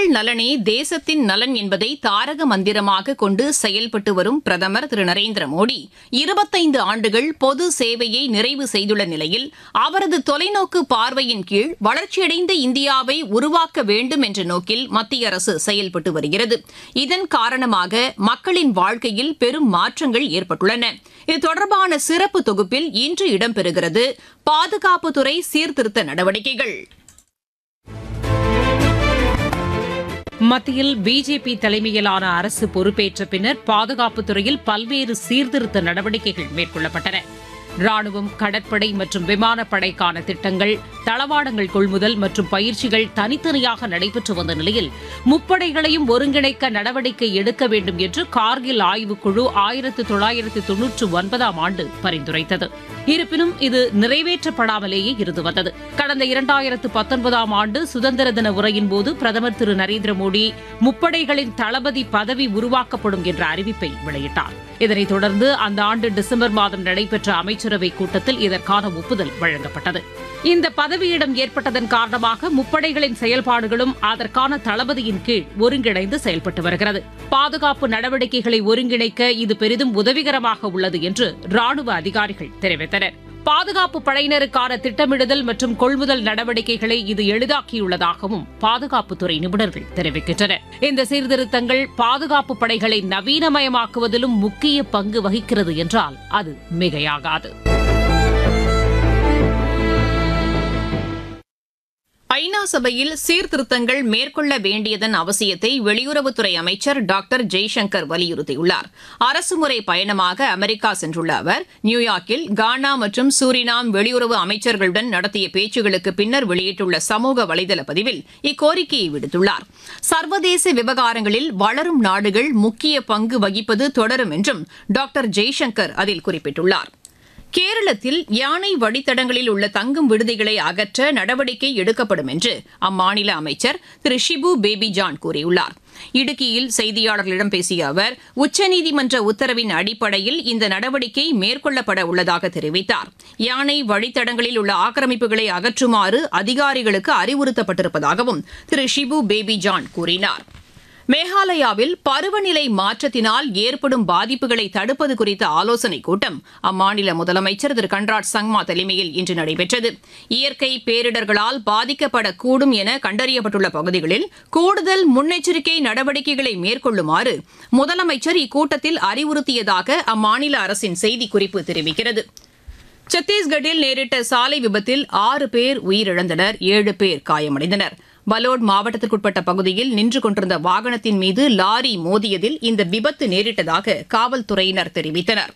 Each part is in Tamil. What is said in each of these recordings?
மக்கள் நலனே தேசத்தின் நலன் என்பதை தாரக மந்திரமாக கொண்டு செயல்பட்டு வரும் பிரதமர் திரு நரேந்திர மோடி இருபத்தைந்து ஆண்டுகள் பொது சேவையை நிறைவு செய்துள்ள நிலையில் அவரது தொலைநோக்கு பார்வையின் கீழ் வளர்ச்சியடைந்த இந்தியாவை உருவாக்க வேண்டும் என்ற நோக்கில் மத்திய அரசு செயல்பட்டு வருகிறது இதன் காரணமாக மக்களின் வாழ்க்கையில் பெரும் மாற்றங்கள் ஏற்பட்டுள்ளன இது தொடர்பான சிறப்பு தொகுப்பில் இன்று இடம்பெறுகிறது பாதுகாப்புத்துறை சீர்திருத்த நடவடிக்கைகள் மத்தியில் பிஜேபி தலைமையிலான அரசு பொறுப்பேற்ற பின்னர் பாதுகாப்புத் துறையில் பல்வேறு சீர்திருத்த நடவடிக்கைகள் மேற்கொள்ளப்பட்டன ராணுவம் கடற்படை மற்றும் விமானப்படைக்கான திட்டங்கள் தளவாடங்கள் கொள்முதல் மற்றும் பயிற்சிகள் தனித்தனியாக நடைபெற்று வந்த நிலையில் முப்படைகளையும் ஒருங்கிணைக்க நடவடிக்கை எடுக்க வேண்டும் என்று கார்கில் ஆய்வுக்குழு ஆயிரத்து தொள்ளாயிரத்து தொன்னூற்று ஒன்பதாம் ஆண்டு பரிந்துரைத்தது இருப்பினும் இது நிறைவேற்றப்படாமலேயே இருந்து வந்தது கடந்த இரண்டாயிரத்து பத்தொன்பதாம் ஆண்டு சுதந்திர தின உரையின் போது பிரதமர் திரு நரேந்திர மோடி முப்படைகளின் தளபதி பதவி உருவாக்கப்படும் என்ற அறிவிப்பை வெளியிட்டார் இதனைத் தொடர்ந்து அந்த ஆண்டு டிசம்பர் மாதம் நடைபெற்ற அமைச்சரவை கூட்டத்தில் இதற்கான ஒப்புதல் வழங்கப்பட்டது இந்த பதவியிடம் ஏற்பட்டதன் காரணமாக முப்படைகளின் செயல்பாடுகளும் அதற்கான தளபதியின் கீழ் ஒருங்கிணைந்து செயல்பட்டு வருகிறது பாதுகாப்பு நடவடிக்கைகளை ஒருங்கிணைக்க இது பெரிதும் உதவிகரமாக உள்ளது என்று ராணுவ அதிகாரிகள் தெரிவித்தனர் பாதுகாப்பு படையினருக்கான திட்டமிடுதல் மற்றும் கொள்முதல் நடவடிக்கைகளை இது எளிதாக்கியுள்ளதாகவும் பாதுகாப்புத்துறை நிபுணர்கள் தெரிவிக்கின்றனர் இந்த சீர்திருத்தங்கள் பாதுகாப்பு படைகளை நவீனமயமாக்குவதிலும் முக்கிய பங்கு வகிக்கிறது என்றால் அது மிகையாகாது ஐநா சபையில் சீர்திருத்தங்கள் மேற்கொள்ள வேண்டியதன் அவசியத்தை வெளியுறவுத்துறை அமைச்சர் டாக்டர் ஜெய்சங்கர் வலியுறுத்தியுள்ளார் அரசுமுறை பயணமாக அமெரிக்கா சென்றுள்ள அவர் நியூயார்க்கில் கானா மற்றும் சூரினாம் வெளியுறவு அமைச்சர்களுடன் நடத்திய பேச்சுகளுக்கு பின்னர் வெளியிட்டுள்ள சமூக வலைதள பதிவில் இக்கோரிக்கையை விடுத்துள்ளார் சர்வதேச விவகாரங்களில் வளரும் நாடுகள் முக்கிய பங்கு வகிப்பது தொடரும் என்றும் டாக்டர் ஜெய்சங்கர் அதில் குறிப்பிட்டுள்ளார் கேரளத்தில் யானை வழித்தடங்களில் உள்ள தங்கும் விடுதிகளை அகற்ற நடவடிக்கை எடுக்கப்படும் என்று அம்மாநில அமைச்சர் திரு ஷிபு பேபி ஜான் கூறியுள்ளார் இடுக்கியில் செய்தியாளர்களிடம் பேசிய அவர் உச்சநீதிமன்ற உத்தரவின் அடிப்படையில் இந்த நடவடிக்கை மேற்கொள்ளப்பட உள்ளதாக தெரிவித்தார் யானை வழித்தடங்களில் உள்ள ஆக்கிரமிப்புகளை அகற்றுமாறு அதிகாரிகளுக்கு அறிவுறுத்தப்பட்டிருப்பதாகவும் திரு ஷிபு பேபி ஜான் கூறினார் மேகாலயாவில் பருவநிலை மாற்றத்தினால் ஏற்படும் பாதிப்புகளை தடுப்பது குறித்த ஆலோசனைக் கூட்டம் அம்மாநில முதலமைச்சர் திரு கன்ராட் சங்மா தலைமையில் இன்று நடைபெற்றது இயற்கை பேரிடர்களால் பாதிக்கப்படக்கூடும் என கண்டறியப்பட்டுள்ள பகுதிகளில் கூடுதல் முன்னெச்சரிக்கை நடவடிக்கைகளை மேற்கொள்ளுமாறு முதலமைச்சர் இக்கூட்டத்தில் அறிவுறுத்தியதாக அம்மாநில அரசின் செய்திக்குறிப்பு தெரிவிக்கிறது சத்தீஸ்கட்டில் நேரிட்ட சாலை விபத்தில் ஆறு பேர் உயிரிழந்தனர் ஏழு பேர் காயமடைந்தனர் பலோட் மாவட்டத்திற்குட்பட்ட பகுதியில் நின்று கொண்டிருந்த வாகனத்தின் மீது லாரி மோதியதில் இந்த விபத்து நேரிட்டதாக காவல்துறையினர் தெரிவித்தனர்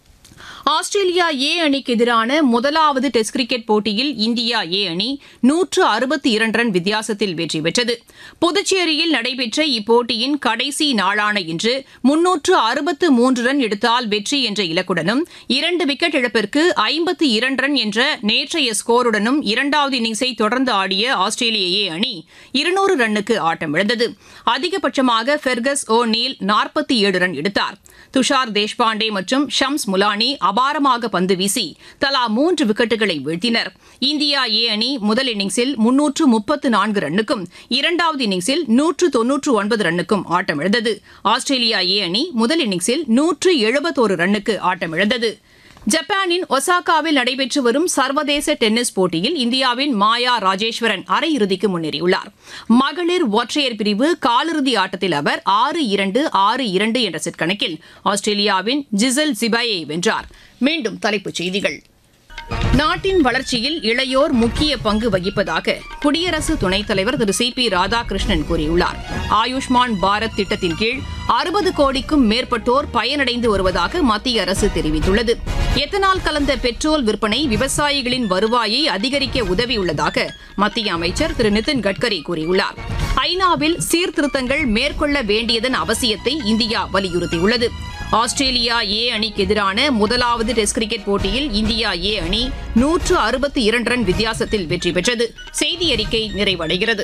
ஆஸ்திரேலியா ஏ அணிக்கு எதிரான முதலாவது டெஸ்ட் கிரிக்கெட் போட்டியில் இந்தியா ஏ அணி நூற்று அறுபத்தி இரண்டு ரன் வித்தியாசத்தில் வெற்றி பெற்றது புதுச்சேரியில் நடைபெற்ற இப்போட்டியின் கடைசி நாளான இன்று முன்னூற்று அறுபத்து மூன்று ரன் எடுத்தால் வெற்றி என்ற இலக்குடனும் இரண்டு விக்கெட் இழப்பிற்கு ஐம்பத்து இரண்டு ரன் என்ற நேற்றைய ஸ்கோருடனும் இரண்டாவது இன்னிங்ஸை தொடர்ந்து ஆடிய ஆஸ்திரேலிய ஏ அணி இருநூறு ரன்னுக்கு ஆட்டமிழந்தது அதிகபட்சமாக ஃபெர்கஸ் ஓ நீல் நாற்பத்தி ஏழு ரன் எடுத்தார் துஷார் தேஷ்பாண்டே மற்றும் ஷம்ஸ் முலானி அபாரமாக பந்து வீசி தலா மூன்று விக்கெட்டுகளை வீழ்த்தினர் இந்தியா ஏ அணி முதல் இன்னிங்ஸில் முன்னூற்று முப்பத்து நான்கு ரன்னுக்கும் இரண்டாவது இன்னிங்ஸில் நூற்று தொன்னூற்று ஒன்பது ரன்னுக்கும் ஆட்டமிழந்தது ஆஸ்திரேலியா ஏ அணி முதல் இன்னிங்ஸில் நூற்று எழுபத்தோரு ரன்னுக்கு ஆட்டமிழந்தது ஜப்பானின் ஒசாகாவில் நடைபெற்று வரும் சர்வதேச டென்னிஸ் போட்டியில் இந்தியாவின் மாயா ராஜேஸ்வரன் அரையிறுதிக்கு முன்னேறியுள்ளார் மகளிர் ஒற்றையர் பிரிவு காலிறுதி ஆட்டத்தில் அவர் ஆறு இரண்டு ஆறு இரண்டு என்ற செட் கணக்கில் ஆஸ்திரேலியாவின் ஜிசல் ஜிபாயை வென்றார் மீண்டும் தலைப்புச் செய்திகள் நாட்டின் வளர்ச்சியில் இளையோர் முக்கிய பங்கு வகிப்பதாக குடியரசு துணைத் தலைவர் திரு சி பி ராதாகிருஷ்ணன் கூறியுள்ளார் ஆயுஷ்மான் பாரத் திட்டத்தின் கீழ் அறுபது கோடிக்கும் மேற்பட்டோர் பயனடைந்து வருவதாக மத்திய அரசு தெரிவித்துள்ளது எத்தனால் கலந்த பெட்ரோல் விற்பனை விவசாயிகளின் வருவாயை அதிகரிக்க உதவியுள்ளதாக மத்திய அமைச்சர் திரு நிதின் கட்கரி கூறியுள்ளார் ஐநாவில் சீர்திருத்தங்கள் மேற்கொள்ள வேண்டியதன் அவசியத்தை இந்தியா வலியுறுத்தியுள்ளது ஆஸ்திரேலியா ஏ அணிக்கு எதிரான முதலாவது டெஸ்ட் கிரிக்கெட் போட்டியில் இந்தியா ஏ அணி நூற்று அறுபத்தி இரண்டு ரன் வித்தியாசத்தில் வெற்றி பெற்றது செய்தி அறிக்கை நிறைவடைகிறது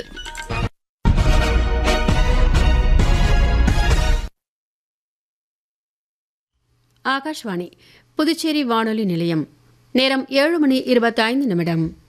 ஆகாஷ்வாணி புதுச்சேரி வானொலி நிலையம் நேரம் ஏழு மணி இருபத்தைந்து நிமிடம்